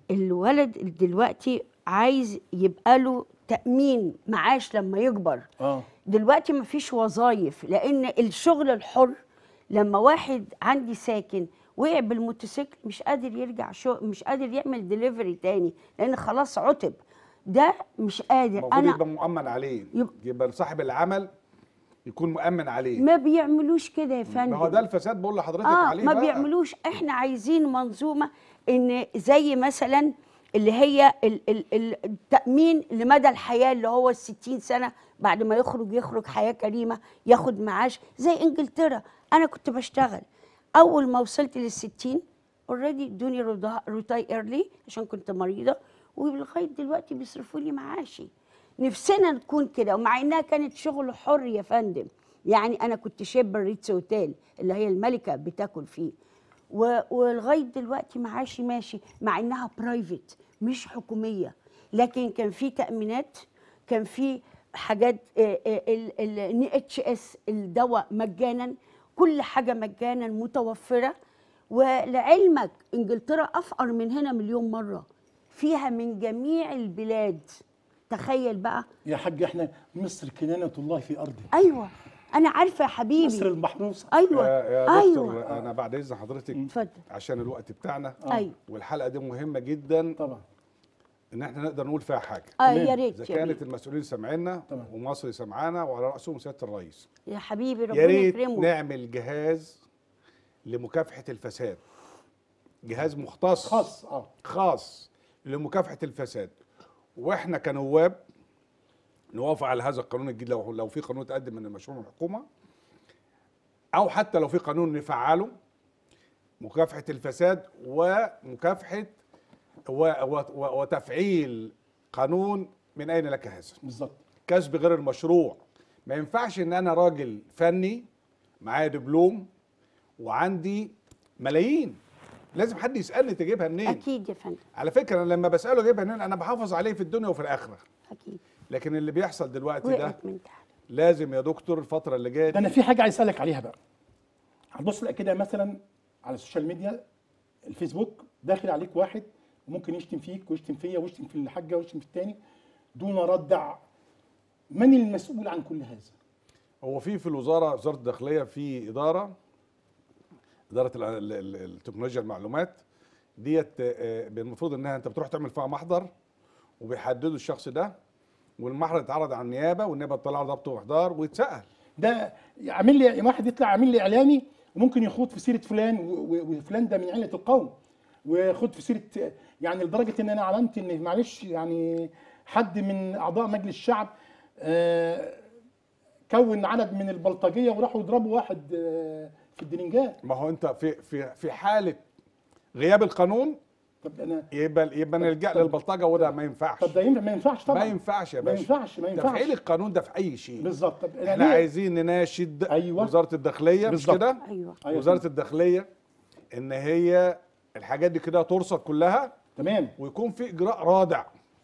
الولد دلوقتي عايز يبقى له تأمين معاش لما يكبر اه دلوقتي ما فيش وظايف لأن الشغل الحر لما واحد عندي ساكن وقع بالموتوسيكل مش قادر يرجع شو مش قادر يعمل دليفري تاني لأن خلاص عتب ده مش قادر المفروض أنا يبقى مؤمن عليه يب- يبقى صاحب العمل يكون مؤمن عليه ما بيعملوش كده يا فندم ما هو ده الفساد بقول لحضرتك اه عليه ما بقى. بيعملوش احنا عايزين منظومه ان زي مثلا اللي هي ال- ال- ال- التامين لمدى الحياه اللي هو ال 60 سنه بعد ما يخرج يخرج حياه كريمه ياخد معاش زي انجلترا انا كنت بشتغل اول ما وصلت لل 60 اوريدي ادوني روتاي ايرلي عشان كنت مريضه ولغايه دلوقتي بيصرفوا لي معاشي نفسنا نكون كده ومع انها كانت شغل حر يا فندم يعني انا كنت شاب الريتس اوتيل اللي هي الملكه بتاكل فيه و- ولغايه دلوقتي معاشي ماشي مع انها برايفت مش حكوميه لكن كان في تامينات كان في حاجات الان اتش اس الدواء مجانا كل حاجه مجانا متوفره ولعلمك انجلترا افقر من هنا مليون مره فيها من جميع البلاد تخيل بقى يا حاج احنا مصر كنانه الله في ارضه ايوه انا عارفه يا مصر حبيبي المحروسه ايوه يا يا دكتور ايوه انا بعد اذن حضرتك اتفضل عشان الوقت بتاعنا ايوه والحلقه دي مهمه جدا طبعا ان احنا نقدر نقول فيها حاجه اه تمام. يا اذا ريت يا كانت ريت المسؤولين سامعيننا تمام. ومصر سامعانا وعلى راسهم سياده الرئيس يا حبيبي يا ربنا ريت يكرمه نعمل جهاز لمكافحه الفساد جهاز مختص خاص اه خاص لمكافحه الفساد واحنا كنواب نوافق على هذا القانون الجديد لو لو في قانون تقدم من المشروع من الحكومه او حتى لو في قانون نفعله مكافحه الفساد ومكافحه و و و وتفعيل قانون من اين لك هذا بالظبط كسب غير المشروع ما ينفعش ان انا راجل فني معايا دبلوم وعندي ملايين لازم حد يسالني تجيبها منين اكيد يا فندم على فكره انا لما بساله جايبها منين انا بحافظ عليه في الدنيا وفي الاخره اكيد لكن اللي بيحصل دلوقتي ده وقعت من تحت لازم يا دكتور الفتره اللي جايه ده دي انا في حاجه عايز اسالك عليها بقى هتبص لك كده مثلا على السوشيال ميديا الفيسبوك داخل عليك واحد وممكن يشتم فيك ويشتم فيا ويشتم في الحاجه ويشتم في التاني دون ردع من المسؤول عن كل هذا هو في في الوزاره وزاره الداخليه في اداره اداره ال- ال- ال- التكنولوجيا المعلومات ديت آه، المفروض انها انت بتروح تعمل فيها محضر وبيحددوا الشخص ده والمحضر يتعرض على النيابه والنيابه تطلع له ضبط واحضار ويتسال ده عامل لي واحد يطلع عامل لي اعلامي وممكن يخوض في سيره فلان و- و- وفلان ده من عيله القوم ويخوض في سيره يعني لدرجه ان انا علمت ان معلش يعني حد من اعضاء مجلس الشعب آه، كون عدد من البلطجيه وراحوا يضربوا واحد آه، في الدنجات ما هو انت في في في حاله غياب القانون طب انا يبقى يبقى نلجا للبلطجه وده ما ينفعش طب ده ينفع ما ينفعش طبعا ما ينفعش يا ما باشا ينفعش ما ينفعش تفعيل القانون ده في اي شيء بالظبط طب انا احنا ليه؟ عايزين نناشد أيوة. وزاره الداخليه مش بالظبط. كده ايوه أيوة وزاره الداخليه ان هي الحاجات دي كده ترصد كلها تمام ويكون في اجراء رادع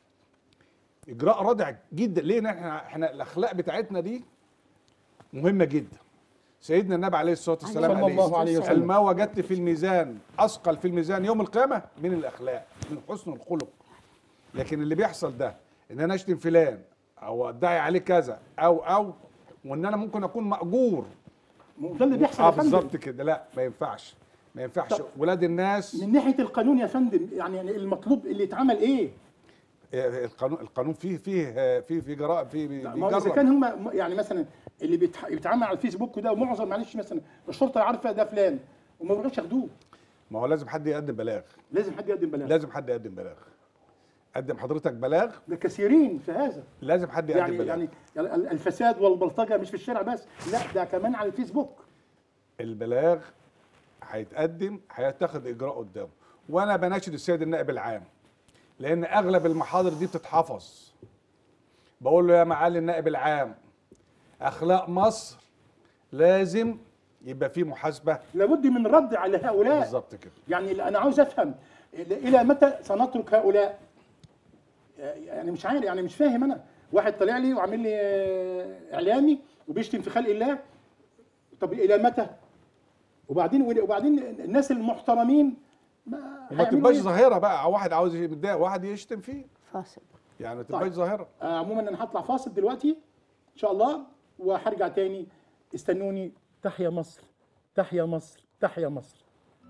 اجراء رادع جدا ليه لأن احنا احنا الاخلاق بتاعتنا دي مهمه جدا سيدنا النبي عليه الصلاه والسلام صلى قال إيه؟ الله عليه قال وسلم ما وجدت في الميزان اثقل في الميزان يوم القيامه من الاخلاق من حسن الخلق لكن اللي بيحصل ده ان انا اشتم فلان او ادعي عليه كذا او او وان انا ممكن اكون ماجور ده اللي بيحصل اه يا فندم بالظبط كده لا ما ينفعش ما ينفعش طب- ولاد الناس من ناحيه القانون يا فندم يعني يعني المطلوب اللي اتعمل ايه؟ آه، القانون القانون فيه فيه آه، فيه في جراء فيه بي- ما هو اذا بيجرب كان هم يعني مثلا اللي بيتح- بيتعامل على الفيسبوك ده ومعظم معلش مثلا الشرطه عارفه ده فلان وما بيروحوش ياخدوه ما هو لازم حد يقدم بلاغ لازم حد يقدم بلاغ لازم حد يقدم بلاغ قدم حضرتك بلاغ ده كثيرين في هذا لازم حد يقدم يعني بلاغ يعني ال- الفساد والبلطجه مش في الشارع بس لا ده كمان على الفيسبوك البلاغ هيتقدم هيتخذ اجراء قدامه وانا بناشد السيد النائب العام لان اغلب المحاضر دي بتتحفظ بقول له يا معالي النائب العام اخلاق مصر لازم يبقى فيه محاسبه لابد من رد على هؤلاء بالظبط كده يعني انا عاوز افهم الى متى سنترك هؤلاء يعني مش عارف يعني مش فاهم انا واحد طالع لي وعامل لي آه، اعلامي وبيشتم في خلق الله طب الى متى وبعدين وبعدين الناس المحترمين ما وما هيعملوا تبقاش إيه؟ ظاهره بقى واحد عاوز يتضايق واحد يشتم فيه فاصل يعني ما تبقاش طيب. ظاهره آه، عموما انا هطلع فاصل دلوقتي ان شاء الله وهرجع تاني استنوني تحيا مصر تحيا مصر تحيا مصر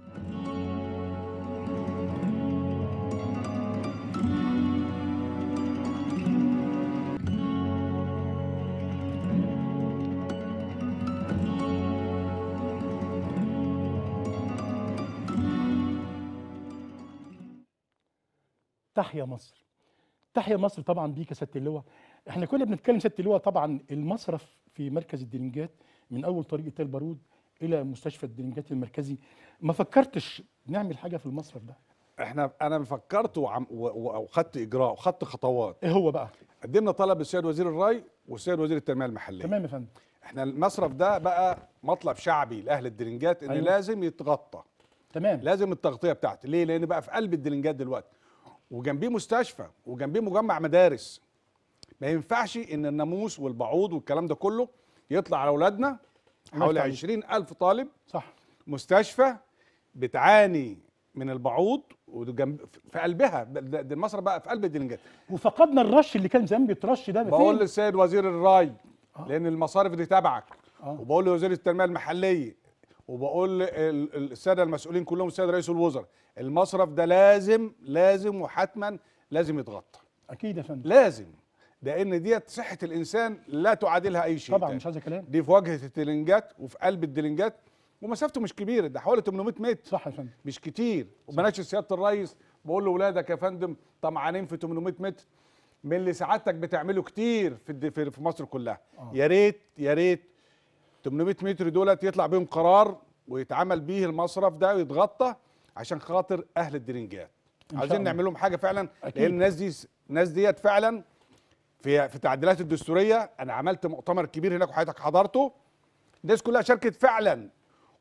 تحيا مصر تحيا مصر طبعا بيك يا سياده اللواء احنا كنا بنتكلم سياده اللواء طبعا المصرف في مركز الدرنجات من اول طريق تل بارود الى مستشفى الدرنجات المركزي ما فكرتش نعمل حاجه في المصرف ده احنا انا فكرت وعم و- و- وخدت اجراء وخدت خطوات ايه هو بقى قدمنا طلب للسيد وزير الري والسيد وزير التنميه المحليه تمام يا فندم احنا المصرف ده بقى مطلب شعبي لاهل الدرنجات ان أيوة. أيوة. لازم يتغطى تمام لازم التغطيه بتاعته ليه لان بقى في قلب الدرنجات دلوقتي وجنبيه مستشفى وجنبيه مجمع مدارس ما ينفعش ان الناموس والبعوض والكلام ده كله يطلع على اولادنا حوالي طيب. 20 ألف طالب صح مستشفى بتعاني من البعوض وجنب في قلبها ده- ده ده المصرف بقى في قلب الدرنجات وفقدنا الرش اللي كان زمان بيترش ده بقول فين؟ للسيد وزير الري لان المصارف دي تبعك آه. وبقول لوزير التنميه المحليه وبقول ال- ال- الساده المسؤولين كلهم السيد رئيس الوزراء المصرف ده لازم لازم وحتما لازم يتغطى اكيد يا فندم لازم لان ديت صحه الانسان لا تعادلها اي شيء طبعا تاني. مش عايز كلام دي في واجهه الدلنجات وفي قلب الدلنجات ومسافته مش كبيره ده حوالي 800 متر صح يا فندم مش كتير وبناشد سياده الرئيس بقول لاولادك يا فندم طمعانين في 800 متر من اللي سعادتك بتعمله كتير في الد- في في مصر كلها آه. يا ريت يا ريت 800 متر دولت يطلع بيهم قرار ويتعمل بيه المصرف ده ويتغطى عشان خاطر اهل الدرنجات شاء عايزين الله. نعمل لهم حاجه فعلا أكيد. لان الناس دي الناس ديت فعلا في في التعديلات الدستوريه انا عملت مؤتمر كبير هناك وحضرتك حضرته الناس كلها شاركت فعلا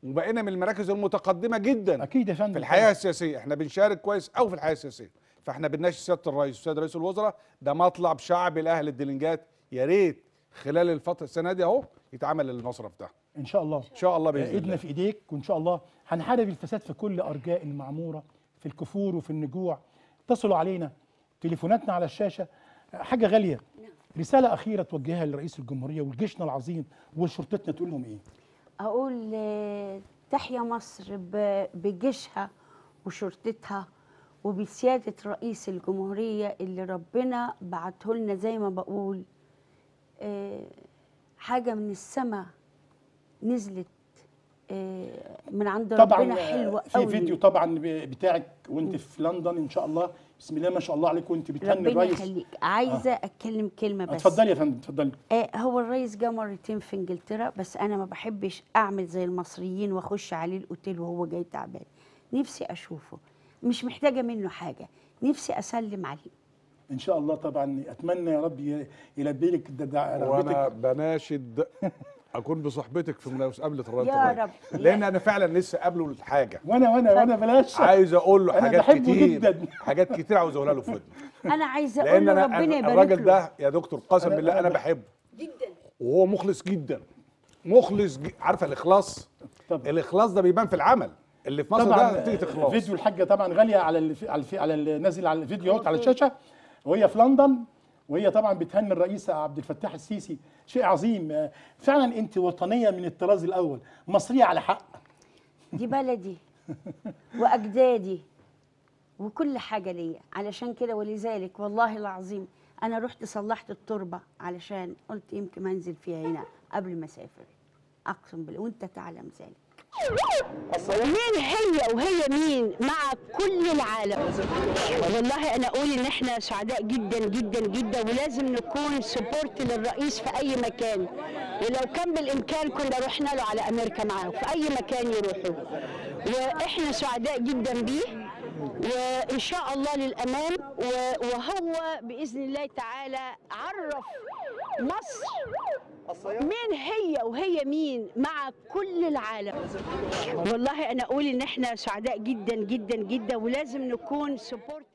وبقينا من المراكز المتقدمه جدا اكيد يا فندم في الحياه السياسيه احنا بنشارك كويس قوي في الحياه السياسيه فاحنا بنناقش سياده الرئيس وسياده رئيس الوزراء ده مطلب شعبي لاهل الدلنجات يا ريت خلال الفتره السنه دي اهو يتعمل المصرف ده ان شاء الله ان شاء الله باذن ايدنا الله في ايديك وان شاء الله هنحارب الفساد في كل ارجاء المعموره في الكفور وفي النجوع اتصلوا علينا تليفوناتنا على الشاشه حاجه غاليه رساله اخيره توجهها لرئيس الجمهوريه ولجيشنا العظيم وشرطتنا تقول لهم ايه اقول آه، تحيا مصر ب- بجيشها وشرطتها وبسياده رئيس الجمهوريه اللي ربنا بعته لنا زي ما بقول آه، حاجه من السماء نزلت آه، من عند طبعا ربنا حلوه في قوي فيديو طبعا ب- بتاعك وانت في لندن ان شاء الله بسم الله ما شاء الله عليك وانت بتهني ربنا الرئيس يخليك عايزه اتكلم كلمه بس اتفضلي يا فندم اتفضلي آه هو الرئيس جه مرتين في انجلترا بس انا ما بحبش اعمل زي المصريين واخش عليه الاوتيل وهو جاي تعبان نفسي اشوفه مش محتاجه منه حاجه نفسي اسلم عليه ان شاء الله طبعا اتمنى يا رب ي- يلبي لك د- د- وانا رغبتك بناشد اكون بصحبتك في مقابله الرئيس يا الرئيس. رب. لان انا فعلا لسه قابله الحاجه وانا وانا وانا بلاش عايز اقول له أنا حاجات بحبه كتير جداً. حاجات كتير عاوز اقولها له في ودني انا عايزه اقول لان له انا ربنا أنا- يبارك الراجل له ده يا دكتور قسم أنا- بالله أنا انا بح- بحبه جدا وهو مخلص جدا مخلص ج... عارفه الاخلاص طبعا. الاخلاص ده بيبان في العمل اللي في مصر طبعا ده نتيجه اخلاص فيديو الحاجه طبعا غاليه على الف... على الف... على ال- نازل على الفيديو اهوت على الشاشه وهي في لندن وهي طبعا بتهني الرئيس عبد الفتاح السيسي شيء عظيم آه، فعلا انت وطنيه من الطراز الاول مصريه على حق دي بلدي واجدادي وكل حاجه ليا علشان كده ولذلك والله العظيم انا رحت صلحت التربه علشان قلت يمكن ما انزل فيها هنا قبل ما اسافر اقسم بالله وانت تعلم ذلك مين هي وهي مين مع كل العالم والله انا اقول ان احنا سعداء جدا جدا جدا ولازم نكون سبورت للرئيس في اي مكان ولو كان بالامكان كنا رحنا له على امريكا معاه في اي مكان يروحوا واحنا سعداء جدا بيه وان شاء الله للامام و- وهو باذن الله تعالى عرف مصر مين هي وهي مين مع كل العالم والله انا اقول ان احنا سعداء جدا جدا جدا ولازم نكون سبورت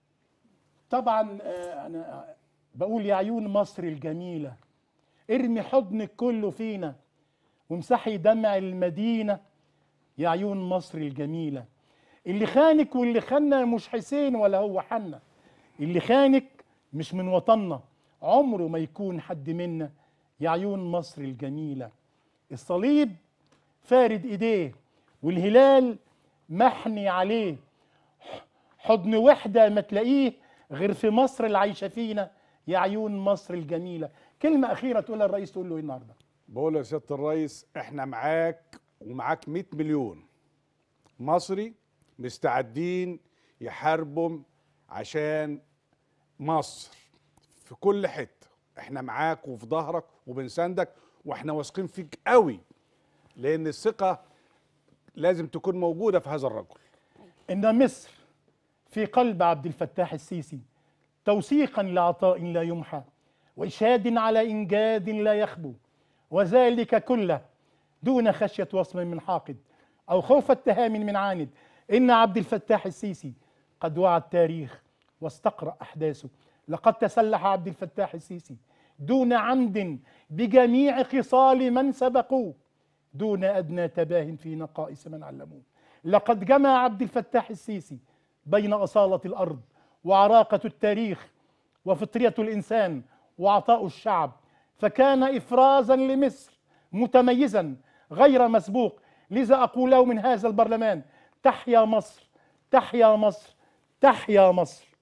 طبعا آه، انا بقول يا عيون مصر الجميله ارمي حضنك كله فينا وامسحي دمع المدينه يا عيون مصر الجميله اللي خانك واللي خنا مش حسين ولا هو حنا اللي خانك مش من وطننا عمره ما يكون حد منا يا عيون مصر الجميله الصليب فارد ايديه والهلال محني عليه حضن وحده ما تلاقيه غير في مصر العايشه فينا يا عيون مصر الجميله كلمه اخيره تقولها الرئيس تقول له ايه النهارده بقول يا سياده الرئيس احنا معاك ومعاك 100 مليون مصري مستعدين يحاربوا عشان مصر في كل حته احنا معاك وفي ظهرك وبنساندك واحنا واثقين فيك قوي لان الثقه لازم تكون موجوده في هذا الرجل ان مصر في قلب عبد الفتاح السيسي توثيقا لعطاء لا يمحى واشهاد على انجاد لا يخبو وذلك كله دون خشيه وصم من حاقد او خوف اتهام من عاند ان عبد الفتاح السيسي قد وعى التاريخ واستقرا احداثه لقد تسلح عبد الفتاح السيسي دون عمد بجميع خصال من سبقوه دون ادنى تباه في نقائص من علموه لقد جمع عبد الفتاح السيسي بين اصاله الارض وعراقه التاريخ وفطريه الانسان وعطاء الشعب فكان افرازا لمصر متميزا غير مسبوق لذا اقول له من هذا البرلمان تحيا مصر تحيا مصر تحيا مصر